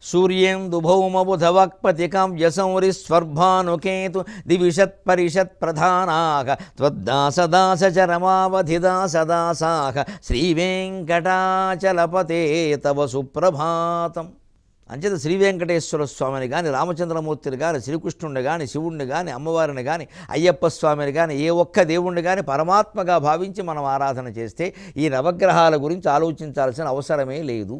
సూర్యేందుభౌమబుధవక్పతికం వ్యసౌరిస్వర్భానుకేతు దివిషత్ పరిషత్ ప్రధానాక త్వద్దాసదాసచరమావధిదాసదాసాక శ్రీవేంకటాచలపతే తవ సుప్రభాతం అంచేత శ్రీ వెంకటేశ్వర స్వామిని కానీ రామచంద్రమూర్తిని కానీ శ్రీకృష్ణుడిని కానీ శివుణ్ణి కానీ అమ్మవారిని కానీ అయ్యప్ప స్వామిని కానీ ఏ ఒక్క దేవుణ్ణి కానీ పరమాత్మగా భావించి మనం ఆరాధన చేస్తే ఈ నవగ్రహాల గురించి ఆలోచించాల్సిన అవసరమే లేదు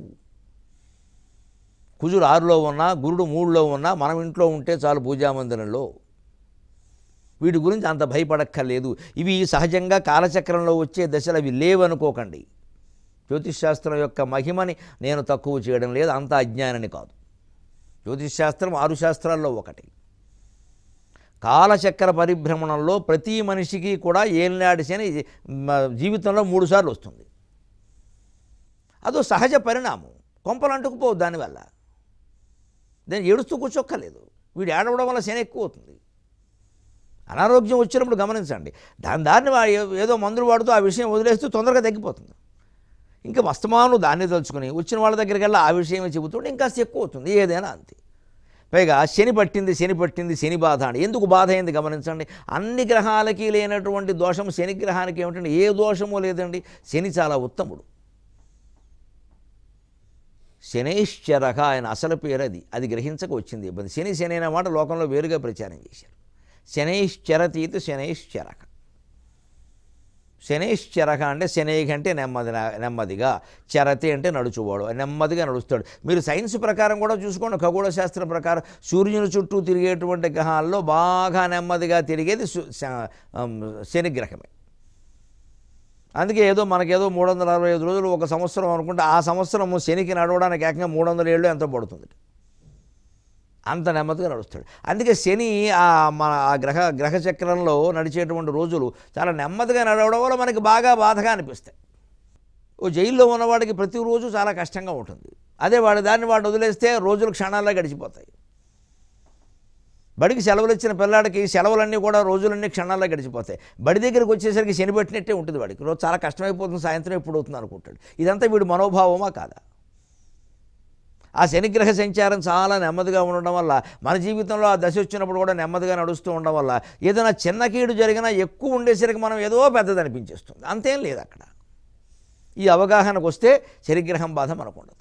కుజుడు ఆరులో ఉన్నా గురుడు మూడులో ఉన్నా మనం ఇంట్లో ఉంటే చాలు పూజామందిరంలో వీటి గురించి అంత భయపడక్కర్లేదు ఇవి సహజంగా కాలచక్రంలో వచ్చే దశలు అవి లేవనుకోకండి జ్యోతిష్శాస్త్రం యొక్క మహిమని నేను తక్కువ చేయడం లేదు అంత అజ్ఞానని కాదు జ్యోతిష్శాస్త్రం ఆరు శాస్త్రాల్లో ఒకటి కాలచక్ర పరిభ్రమణంలో ప్రతి మనిషికి కూడా ఏలినాడి శని మ, జీవితంలో మూడు సార్లు వస్తుంది అదో సహజ పరిణామం కొంపలు అంటుకుపోవు దానివల్ల దాన్ని ఏడుస్తూ కూర్చోక్కర్లేదు వీడు ఏడవడం వల్ల శని ఎక్కువ అవుతుంది అనారోగ్యం వచ్చినప్పుడు గమనించండి దాని దాన్ని వా- ఏ- ఏదో మందులు వాడుతూ ఆ విషయం వదిలేస్తూ తొందరగా తగ్గిపోతుంది ఇంకా మస్తమాను దాన్ని తలుచుకుని వచ్చిన వాళ్ళ దగ్గరికి వెళ్ళి ఆ విషయమే చెబుతుంటే ఇంకా ఎక్కువ అవుతుంది ఏదైనా అంతే పైగా శని పట్టింది శని పట్టింది శని బాధ అని ఎందుకు బాధ అయింది గమనించండి అన్ని గ్రహాలకి లేనటువంటి దోషం శని గ్రహానికి ఏమిటంటే ఏ దోషమో లేదండి శని చాలా ఉత్తముడు శనైశ్చరక ఆయన అసలు పేరు అది అది గ్రహించక వచ్చింది ఇబ్బంది శని శని అనే మాట లోకంలో వేరుగా ప్రచారం చేశారు శనైశ్చరతీతి శనైశ్చరక శనైశ్చరక అంటే శనైక అంటే నెమ్మది నెమ్మదిగా చరతి అంటే నడుచువాడు నెమ్మదిగా నడుస్తాడు మీరు సైన్స్ ప్రకారం కూడా చూసుకోండి ఖగోళ శాస్త్రం ప్రకారం సూర్యుని చుట్టూ తిరిగేటువంటి గ్రహాల్లో బాగా నెమ్మదిగా తిరిగేది సు- శ- ఆమ్, శని గ్రహమే అందుకే ఏదో మనకేదో మూడు వందల అరవై ఐదు రోజులు ఒక సంవత్సరం అనుకుంటే ఆ సంవత్సరం శనికి నడవడానికి ఏకంగా మూడు వందల ఏళ్ళు ఎంతో పడుతుంది అంత నెమ్మదిగా నడుస్తాడు అందుకే శని ఆ మన ఆ గ్రహ గ్రహ చక్రంలో నడిచేటువంటి రోజులు చాలా నెమ్మదిగా నడవడం వల్ల మనకి బాగా బాధగా అనిపిస్తాయి ఓ జైల్లో ఉన్నవాడికి ప్రతిరోజు చాలా కష్టంగా ఉంటుంది అదే వాడి దాన్ని వాడు వదిలేస్తే రోజులు క్షణాల్లో గడిచిపోతాయి బడికి సెలవులు ఇచ్చిన పిల్లాడికి సెలవులన్నీ కూడా రోజులన్నీ క్షణాల్లో గడిచిపోతాయి బడి దగ్గరికి వచ్చేసరికి శని పెట్టినట్టే ఉంటుంది వాడికి రోజు చాలా కష్టమైపోతుంది సాయంత్రం ఎప్పుడు అవుతుంది అనుకుంటాడు ఇదంతా వీడి మనోభావమా కాదా ఆ శనిగ్రహ సంచారం చాలా నెమ్మదిగా ఉండడం వల్ల మన జీవితంలో ఆ దశ వచ్చినప్పుడు కూడా నెమ్మదిగా నడుస్తూ ఉండడం వల్ల ఏదైనా చిన్న కీడు జరిగినా ఎక్కువ ఉండేసరికి మనం ఏదో పెద్దది అనిపించేస్తుంది అంతేం లేదు అక్కడ ఈ అవగాహనకు వస్తే శనిగ్రహం బాధ మనకు ఉండదు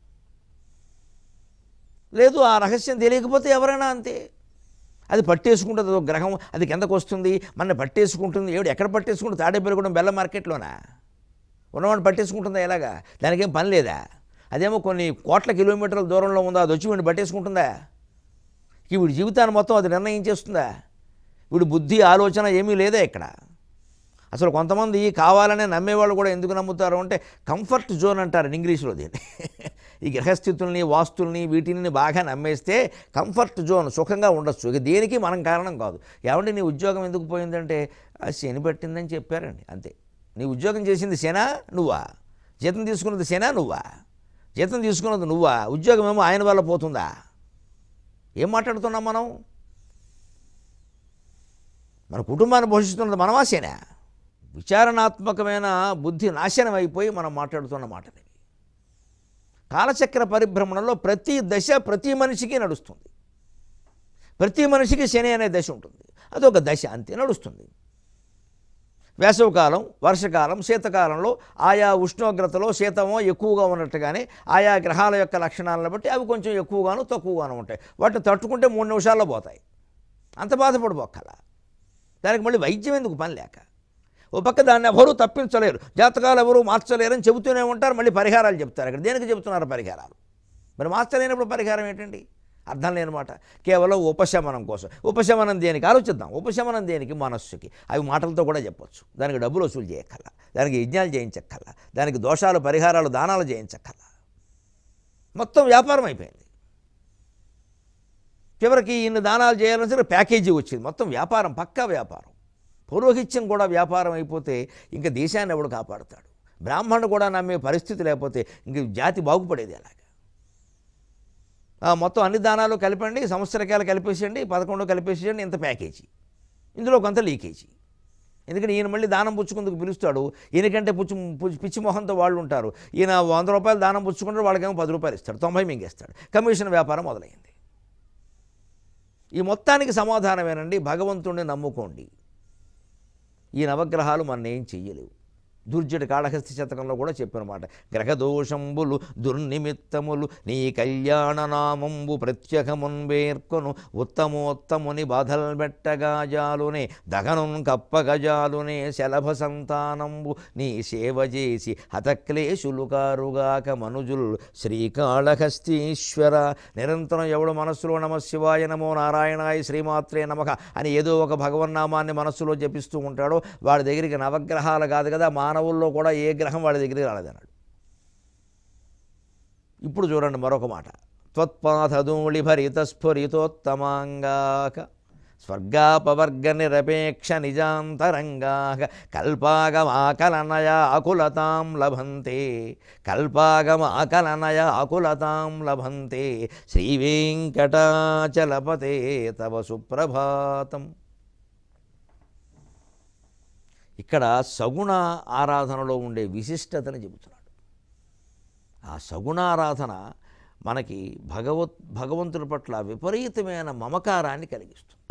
లేదు ఆ రహస్యం తెలియకపోతే ఎవరైనా అంతే అది పట్టేసుకుంటుంది అదో గ్రహం అది కిందకు వస్తుంది మన పట్టేసుకుంటుంది ఏడు ఎక్కడ పట్టేసుకుంటుంది తాడేపల్లిగూడెం బెల్ల మార్కెట్లోనా ఉన్నవాడిని పట్టేసుకుంటుందా ఎలాగా దానికేం పని లేదా అదేమో కొన్ని కోట్ల కిలోమీటర్ల దూరంలో ఉందా అది వచ్చి వీడిని పట్టేసుకుంటుందా ఈ వీడి జీవితాన్ని మొత్తం అది నిర్ణయం చేస్తుందా వీడి బుద్ధి ఆలోచన ఏమీ లేదా ఇక్కడ అసలు కొంతమంది కావాలనే నమ్మేవాళ్ళు కూడా ఎందుకు నమ్ముతారు అంటే కంఫర్ట్ జోన్ అంటారు ఇంగ్లీష్లో దీన్ని ఈ గ్రహస్థితుల్ని వాస్తుల్ని వీటిని బాగా నమ్మేస్తే కంఫర్ట్ జోన్ సుఖంగా ఉండొచ్చు ఇక దేనికి మనం కారణం కాదు ఏమంటే నీ ఉద్యోగం ఎందుకు పోయిందంటే ఆ శని పట్టిందని చెప్పారండి అంతే నీ ఉద్యోగం చేసింది శనా నువ్వా జీతం తీసుకున్నది శనా నువ్వా జీతం తీసుకున్నది నువ్వా ఉద్యోగం ఏమో ఆయన వల్ల పోతుందా ఏం మాట్లాడుతున్నాం మనం మన కుటుంబాన్ని పోషిస్తున్నది మనమా శనా విచారణాత్మకమైన బుద్ధి నాశనం అయిపోయి మనం మాట్లాడుతున్న మాటలు ఇవి కాలచక్ర పరిభ్రమణలో ప్రతి దశ ప్రతి మనిషికి నడుస్తుంది ప్రతి మనిషికి శని అనే దశ ఉంటుంది అదొక దశ అంతే నడుస్తుంది వేసవికాలం వర్షకాలం శీతకాలంలో ఆయా ఉష్ణోగ్రతలో శీతమో ఎక్కువగా ఉన్నట్టుగానే ఆయా గ్రహాల యొక్క లక్షణాలను బట్టి అవి కొంచెం ఎక్కువగాను తక్కువగాను ఉంటాయి వాటిని తట్టుకుంటే మూడు నిమిషాల్లో పోతాయి అంత బాధపడిపోక్కల దానికి మళ్ళీ వైద్యం ఎందుకు పని లేక ఓ పక్క దాన్ని ఎవరూ తప్పించలేరు జాతకాలు ఎవరూ మార్చలేరని చెబుతూనే ఉంటారు మళ్ళీ పరిహారాలు చెప్తారు ఇక్కడ దేనికి చెబుతున్నారు పరిహారాలు మరి మార్చలేనప్పుడు పరిహారం ఏంటండి అర్థం లేనమాట కేవలం ఉపశమనం కోసం ఉపశమనం దేనికి ఆలోచిద్దాం ఉపశమనం దేనికి మనస్సుకి అవి మాటలతో కూడా చెప్పొచ్చు దానికి డబ్బులు వసూలు చేయక్కర్లా దానికి యజ్ఞాలు చేయించక్కర్లా దానికి దోషాలు పరిహారాలు దానాలు చేయించక్కర్లా మొత్తం వ్యాపారం అయిపోయింది చివరికి ఇన్ని దానాలు చేయాలని సరే ప్యాకేజీ వచ్చింది మొత్తం వ్యాపారం పక్కా వ్యాపారం పౌరోహిత్యం కూడా వ్యాపారం అయిపోతే ఇంకా దేశాన్ని ఎవడు కాపాడుతాడు బ్రాహ్మణుడు కూడా నమ్మే పరిస్థితి లేకపోతే ఇంక జాతి బాగుపడేది ఎలాగా ఆ, మొత్తం అన్ని దానాలు కలిపండి సంవత్సరకాలు కలిపేసేయండి పదకొండు కలిపేసేయండి ఇంత ప్యాకేజీ ఇందులో కొంత లీకేజీ ఎందుకంటే ఈయన మళ్ళీ దానం పుచ్చుకుందుకు పిలుస్తాడు ఈయనకంటే పుచ్చు పుచ్చి- పిచ్చి మొహంతో వాళ్ళు ఉంటారు ఈయన వంద రూపాయలు దానం పుచ్చుకుంటాడు వాళ్ళకేమో పది రూపాయలు ఇస్తాడు తొంభై మింగేస్తాడు కమిషన్ వ్యాపారం మొదలైంది ఈ మొత్తానికి సమాధానమేనండి భగవంతుడిని నమ్ముకోండి ఈ నవగ్రహాలు మన ఏం చెయ్యలేవు దుర్జటి కాళహస్తి శతకంలో కూడా చెప్పినమాట గ్రహదోషంబులు దుర్నిమిత్తములు నీ కళ్యాణ నామంబు ప్రత్యకమున్వేర్కొను ఉత్తమోత్తముని బాధల్ పెట్టగాజాలునే దగనున్ కప్పగజాలునే శలభ సంతానంబు నీ సేవ చేసి హతక్లేశులు కారుగాక మనుజుల్ శ్రీకాళహస్తీశ్వర నిరంతరం ఎవడు మనస్సులో నమ శివాయ నమో నారాయణాయ శ్రీమాత్రే నమః అని ఏదో ఒక భగవన్నామాన్ని మనస్సులో జపిస్తూ ఉంటాడో వాడి దగ్గరికి నవగ్రహాలు కాదు కదా మానవుల్లో కూడా ఏ గ్రహం వాడి దగ్గరికి రాలేదన్నాడు ఇప్పుడు చూడండి మరొక మాట త్వత్పాథధూళి భరిత స్ఫురితోత్తమాంగాక స్వర్గాపవర్గ నిరపేక్ష నిజాంతరంగాక కల్పాగమాకలనయ అకులతాం లభంతే కల్పాగమాకలనయ అకులతాం లభంతే శ్రీవేంకటాచలపతే తవ సుప్రభాతం ఇక్కడ సగుణ ఆరాధనలో ఉండే విశిష్టతని చెబుతున్నాడు ఆ సగుణారాధన మనకి భగవత్ భగవంతుడి పట్ల విపరీతమైన మమకారాన్ని కలిగిస్తుంది